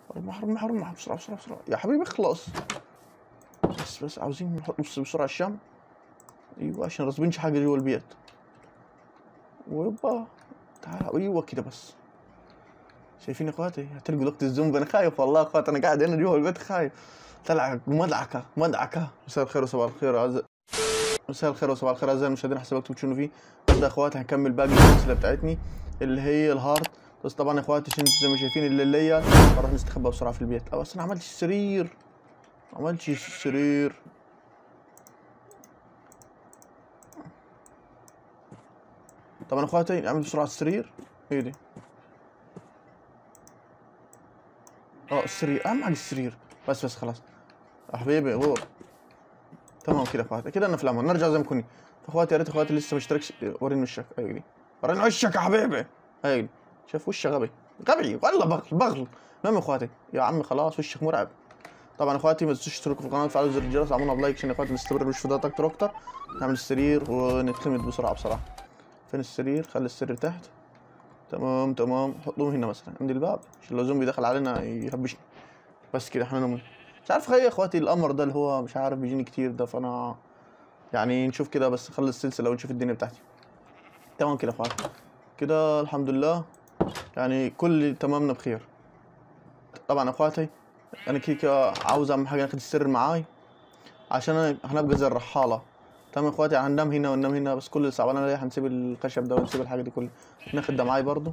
ارمح ارمح ارمح بسرعه بسرعه بسرعه يا حبيبي اخلص بس بس عاوزين نحط بص بسرعه الشام ايوه عشان راسبينش حاجه جوا البيت ويبا تعال ايوه كده بس شايفين يا اخواتي هتلقوا لقطة الزومبي انا خايف والله يا اخواتي انا قاعد هنا جوا البيت خايف طلع مدعكه مدعكه مساء الخير وصباح الخير أعز... مساء الخير وصباح الخير اعزائي المشاهدين حسابكم تشوفوا فيه بس يا اخواتي هنكمل باقي السلسله بتاعتني اللي هي الهارت بس طبعا يا اخواتي عشان زي ما شايفين اللي الليل نروح نستخبى بسرعه في البيت اه بس انا عملتش السرير ما عملتش السرير طبعا يا اخواتي نعمل بسرعه السرير ايه دي اه السرير اهم حاجه السرير بس بس خلاص يا حبيبي غور تمام كده يا اخواتي كده انا في الامان نرجع زي ما كنا اخواتي يا ريت اخواتي لسه ما اشتركش وريني وشك ايوه دي وريني وشك يا حبيبي ايوه دي. شوف وشه غبي غبي والله بغل بغل المهم يا اخواتي يا عمي خلاص وشك مرعب طبعا يا اخواتي ما تنسوش تشتركوا في القناه وتفعلوا زر الجرس وعملنا بلايك عشان يا اخواتي نستمر بالفيديوهات اكتر واكتر نعمل السرير ونتخمد بسرعه بصراحه فين السرير خلي السرير تحت تمام تمام حطوه هنا مثلا عند الباب عشان لو زومبي دخل علينا يهبشني بس كده احنا نمون مش عارف خير يا اخواتي الامر ده اللي هو مش عارف بيجيني كتير ده فانا يعني نشوف كده بس نخلص السلسله ونشوف الدنيا بتاعتي تمام كده يا اخواتي كده الحمد لله يعني كل تمامنا بخير طبعا يا اخواتي انا كيكا عاوز اعمل حاجه ناخد السر معاي عشان أنا هنبقى زي الرحاله تمام يا اخواتي هننام هنا وننام هنا بس كل اللي صعبان عليا هنسيب الخشب ده ونسيب الحاجه دي كلها ناخد ده معاي برضو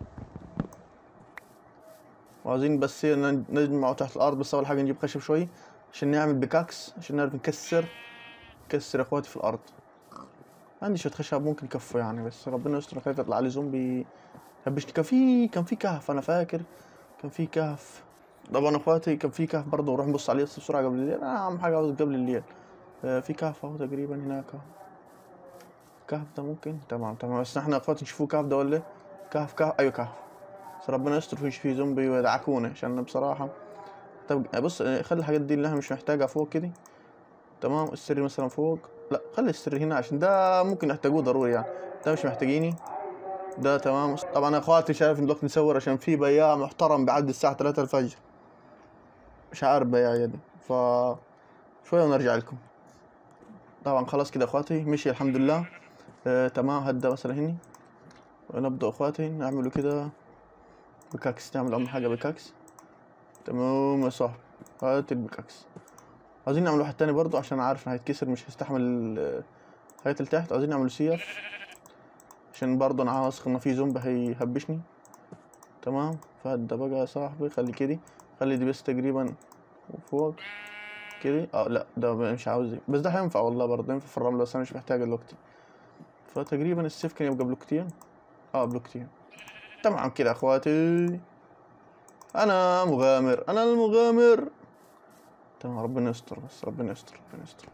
وعاوزين بس ن- نجمعه تحت الارض بس اول حاجه نجيب خشب شوي عشان نعمل بيكاكس عشان نعرف نكسر نكسر يا اخواتي في الارض عندي شويه خشب ممكن يكفوا يعني بس ربنا يستر خايف يطلع لي زومبي يهبشني كان في كان في كهف انا فاكر كان في كهف طبعا يا اخواتي كان في كهف برضه نروح نبص عليه بس بسرعه قبل الليل انا اهم حاجه عاوز قبل الليل آه، في كهف اهو تقريبا هناك اهو كهف ده ممكن تمام تمام بس احنا يا اخواتي نشوفوه كهف ده ولا إيه؟ كهف كهف ايوه كهف بس ربنا يستر فيش فيه زومبي ويدعكونا عشان أنا بصراحه طب بص آه، خلي الحاجات دي اللي احنا مش محتاجها فوق كده تمام السرير مثلا فوق لا خلي السرير هنا عشان ده ممكن نحتاجوه ضروري يعني ده مش محتاجيني ده تمام طبعا يا اخواتي مش عارف دلوقتي نصور عشان في بياع محترم بيعدي الساعة 3 الفجر مش عارف بياع يدي ف شوية ونرجع لكم طبعا خلاص كده يا اخواتي مشي الحمد لله آه تمام هدا مثلا هني ونبدأ اخواتي نعملوا كده بكاكس نعمل اهم حاجة بكاكس تمام يا صاحبي هات البكاكس عايزين نعمل واحد تاني برضو عشان عارف انه هيتكسر مش هيستحمل آه، الحاجات اللي تحت عايزين نعمل سيف عشان برضه انا واثق ان في زومبي هيهبشني تمام فهدا بقى يا صاحبي خلي كده خلي دي بس تقريبا فوق كده اه لا ده مش عاوز بس ده هينفع والله برضه ينفع في الرمل بس انا مش محتاج دلوقتي فتقريبا السيف كان يبقى بلوكتين اه بلوكتين تمام كده يا اخواتي انا مغامر انا المغامر تمام ربنا يستر بس ربنا يستر ربنا يستر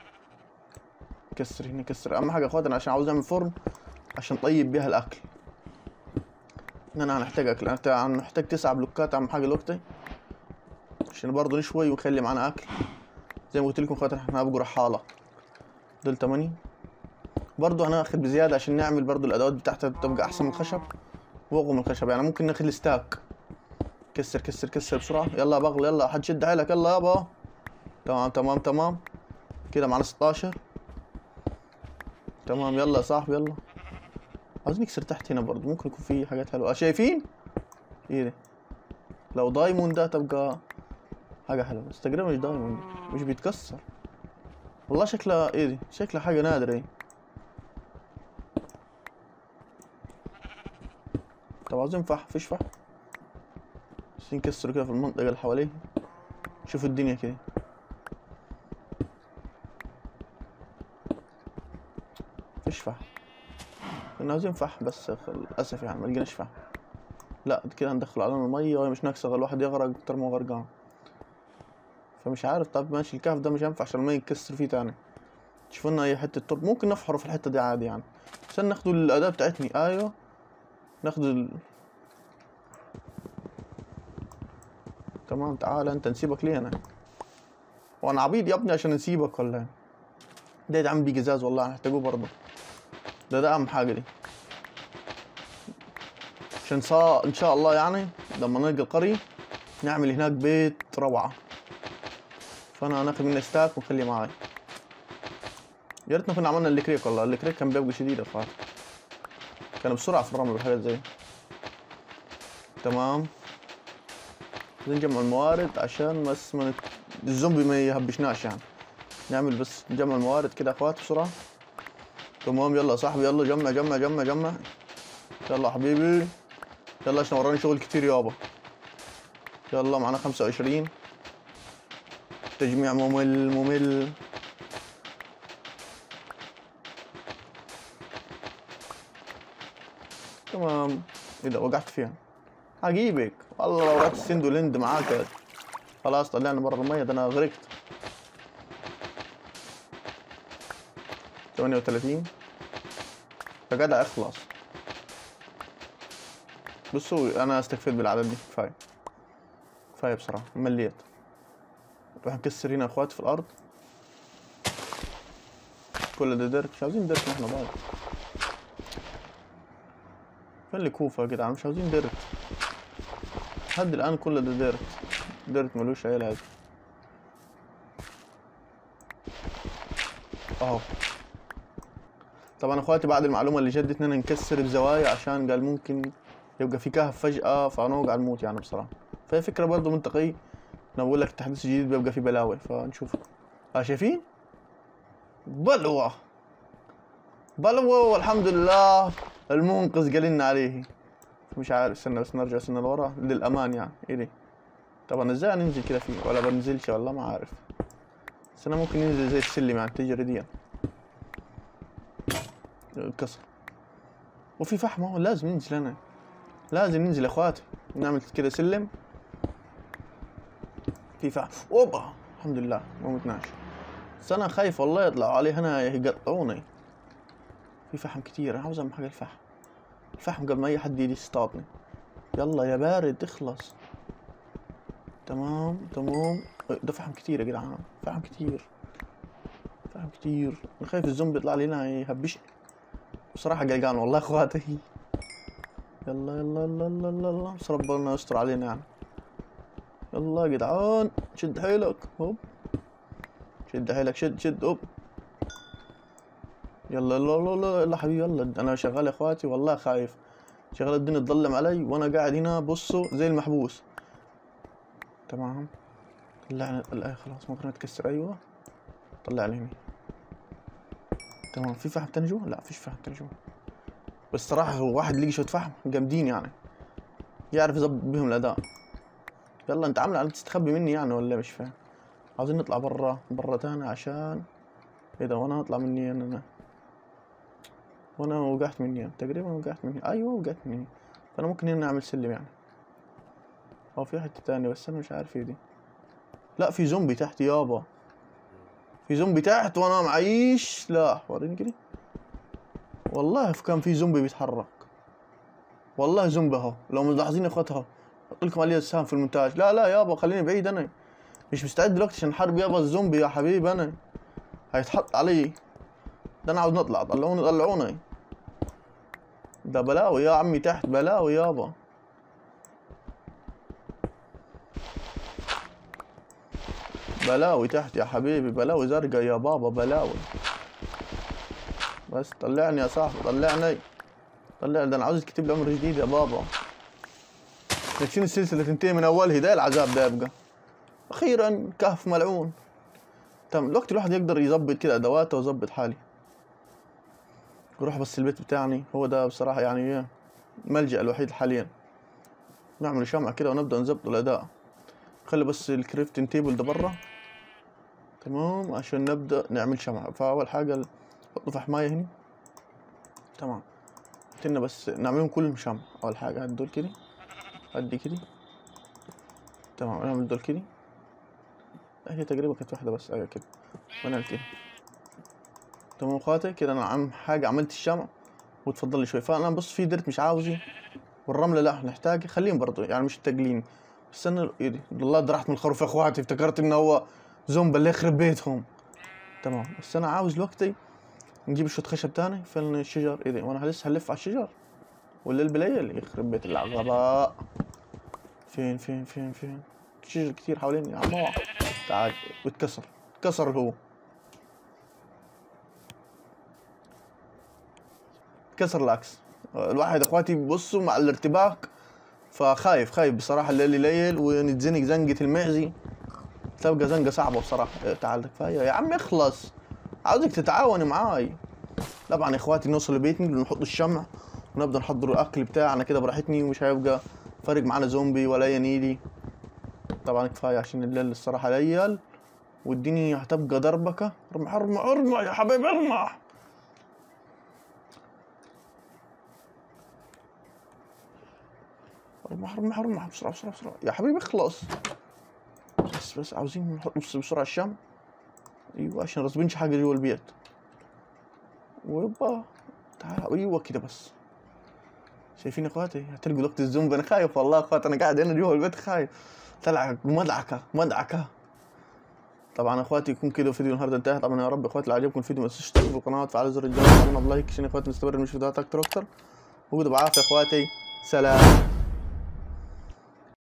كسر هنا كسر اهم حاجه يا اخواتي انا عشان عاوز اعمل فرن عشان طيب بيها الاكل ان انا هنحتاج اكل انا تع- هنحتاج تسع بلوكات اهم حاجه دلوقتي عشان برضه نشوي ونخلي معانا اكل زي ما قلت لكم خاطر احنا هنبقوا رحاله دول تمانية برضه هناخد بزياده عشان نعمل برضه الادوات بتاعتها تبقى احسن من الخشب واقوى من الخشب يعني ممكن ناخد الستاك كسر كسر كسر بسرعه يلا يا بغل يلا حد شد حيلك يلا يابا تمام تمام تمام كده معانا 16 تمام يلا يا صاحبي يلا عاوز نكسر تحت هنا برضه ممكن يكون في حاجات حلوه آه، شايفين ايه ده لو دايموند ده تبقى حاجه حلوه بس تقريبا مش دايموند مش بيتكسر والله شكلها ايه دي شكلها حاجه نادره ايه طب عاوزين فحم فيش فحم بس نكسره كده في المنطقه اللي حواليه شوفوا الدنيا كده فيش فحم كنا عاوزين فحم بس خ- للأسف يعني ما لقيناش فحم لا كده هندخل علينا المية وهي مش ناقصة غير الواحد يغرق أكتر ما هو غرقان فمش عارف طب ماشي الكهف ده مش هينفع عشان المية يتكسر فيه تاني شوف لنا أي حتة ترب ممكن نفحره في الحتة دي عادي يعني عشان ناخدوا الأداة بتاعتني أيوه ناخد ال... تمام تعال أنت نسيبك ليه أنا وأنا عبيط يا ابني عشان نسيبك ولا إيه؟ ده يا عم دي جزاز والله هنحتاجوه برضه ده ده اهم حاجه دي عشان صا ان شاء الله يعني لما نلقى القريه نعمل هناك بيت روعة فانا ناخذ منه ستاك ونخليه معاي يا ريتنا كنا عملنا الكريك والله الكريك كان بيبقى شديد يا اخوات كان بسرعة في الرمل وحاجات زي تمام نجمع الموارد عشان بس ما نت... الزومبي ما يهبشناش يعني نعمل بس نجمع الموارد كده اخوات بسرعة تمام يلا يا صاحبي يلا جمع جمع جمع جمع يلا حبيبي يلا عشان ورانا شغل كتير يابا يلا معنا خمسة وعشرين تجميع ممل ممل تمام اذا وقعت فيها هجيبك والله لو رحت سند ولند معاك خلاص طلعنا برا المية ده انا غرقت 38 يا جدع اخلص بصوا انا استكفيت بالعدد دي كفايه كفايه بصراحه مليت نروح نكسر هنا اخواتي في الارض كل ده ديرت مش عاوزين ديرت احنا بعض فين اللي كوفة يا جدعان مش عاوزين ديرت لحد الان كل ده ديرت ديرت ملوش اي لازمه اهو طبعا اخواتي بعد المعلومه اللي جدت اننا نكسر بزوايا عشان قال ممكن يبقى في كهف فجاه فنوقع نموت يعني بصراحه فهي فكره برضه منطقيه انا بقول لك التحديث الجديد بيبقى فيه بلاوي فنشوف ها شايفين بلوى بلوى والحمد لله المنقذ قال لنا عليه مش عارف استنى بس نرجع سنة لورا للأمان يعني ايه دي طبعا ازاي ننزل كده فيه ولا بنزلش والله ما عارف بس انا ممكن ننزل زي السلم يعني تجري دي كسر وفي فحم اهو لازم ننزل انا لازم ننزل يا اخواتي نعمل كده سلم في فحم اوبا الحمد لله ما متناش بس انا خايف والله يطلعوا علي هنا يقطعوني في فحم كتير انا عاوز اهم حاجه الفحم الفحم قبل ما اي حد يجي يصطادني يلا يا بارد اخلص تمام تمام ده فحم كتير يا جدعان فحم كتير فحم كتير انا خايف الزومبي يطلع لي هنا يهبشني بصراحة قلقان والله اخواتي يلا يلا يلا يلا يلا يلا بس ربنا يستر علينا يعني يلا يا جدعان شد حيلك هوب شد حيلك شد شد هوب يلا يلا يلا يلا يلا حبيبي يلا انا شغال يا اخواتي والله خايف شغال الدنيا تظلم علي وانا قاعد هنا بصوا زي المحبوس تمام طلعنا طلع خلاص ممكن اتكسر ايوه طلع لي هنا تمام في فحم تاني جوا؟ لا فيش فحم تاني جوا بس صراحة هو واحد لقي شوية فحم جامدين يعني يعرف يظبط بيهم الأداء يلا أنت عامل على تستخبي مني يعني ولا مش فاهم عاوزين نطلع برا برا تاني عشان ايه ده وانا هطلع مني انا أنا. وانا وقعت مني أنا. تقريبا وقعت مني ايوه وقعت مني فانا ممكن هنا اعمل سلم يعني او في حتة تانية بس انا مش عارف ايه دي لا في زومبي تحت يابا في زومبي تحت وانا معيش لا وريني كده والله كان في زومبي بيتحرك والله زومبي اهو لو ملاحظين يا اخوات اهو احط لكم عليه السهم في المونتاج لا لا يابا خليني بعيد انا مش مستعد دلوقتي عشان حرب يابا الزومبي يا حبيبي انا هيتحط علي ده انا عاوز نطلع طلعوني طلعوني ده بلاوي يا عمي تحت بلاوي يابا بلاوي تحت يا حبيبي بلاوي زرقا يا بابا بلاوي بس طلعني يا صاحبي طلعني طلعني ده انا عاوز كتب لي عمر جديد يا بابا شنو السلسلة تنتهي من اولها ده العذاب ده يبقى اخيرا كهف ملعون تمام الوقت الواحد يقدر يظبط كده ادواته ويظبط حالي اروح بس البيت بتاعنا هو ده بصراحة يعني ايه ملجأ الوحيد حاليا نعمل شمعة كده ونبدأ نظبط الأداء خلي بس الكريفتنج تيبل ده برا تمام عشان نبدأ نعمل شمعة فأول حاجة نحط فحماية هنا تمام قلنا بس نعملهم كلهم شمع أول حاجة هات دول كده هدي كده تمام نعمل دول كده هي تقريبا كانت واحدة بس أيوة كده ونعمل كده تمام اخواتي كده انا عم حاجة عملت الشمع وتفضل لي شوي فانا بص في درت مش عاوزه والرملة لا نحتاج خليهم برضو يعني مش تقلين بس انا ايدي والله درحت من الخروف يا اخواتي افتكرت انه هو زومبا اللي يخرب بيتهم تمام بس انا عاوز دلوقتي نجيب شوية خشب تاني فين الشجر ايدي وانا لسه هلف على الشجر ولا البلاية اللي يخرب بيت الغباء فين فين فين فين شجر كتير حواليني يا عمو تعال واتكسر اتكسر هو اتكسر العكس الواحد اخواتي ببصوا مع الارتباك فخايف خايف بصراحة الليل ليل ونتزنق زنقة المعزي تبقى زنقة صعبة بصراحة إيه، تعال كفاية يا عم اخلص عاوزك تتعاوني معاي طبعا يا اخواتي نوصل لبيتنا نحط الشمع ونبدا نحضر الاكل بتاعنا كده براحتني ومش هيبقى فارق معانا زومبي ولا ينيلي طبعا كفايه عشان الليل الصراحه ليل والدنيا هتبقى دربكه ارمح ارمح ارمح يا حبيبي ارمح ارمح ارمح ارمح بسرعه بسرعه بسرعه يا حبيبي اخلص بس بس عاوزين نحط بس بسرعه الشمع ايوه عشان راسبينش حاجه جوا البيت ويبا تعال ايوه كده بس شايفين يا اخواتي هتلقوا وقت الزومبي انا خايف والله يا اخواتي انا قاعد هنا جوا البيت خايف طلع مدعكه مدعكه طبعا اخواتي يكون كده فيديو النهارده انتهى طبعا يا رب اخواتي لو عجبكم الفيديو ما تنسوش تشتركوا في القناه وتفعلوا زر الجرس وتعملوا لايك عشان يا اخواتي نستمر نشوف فيديوهات اكتر واكتر وخدوا بعافيه يا اخواتي سلام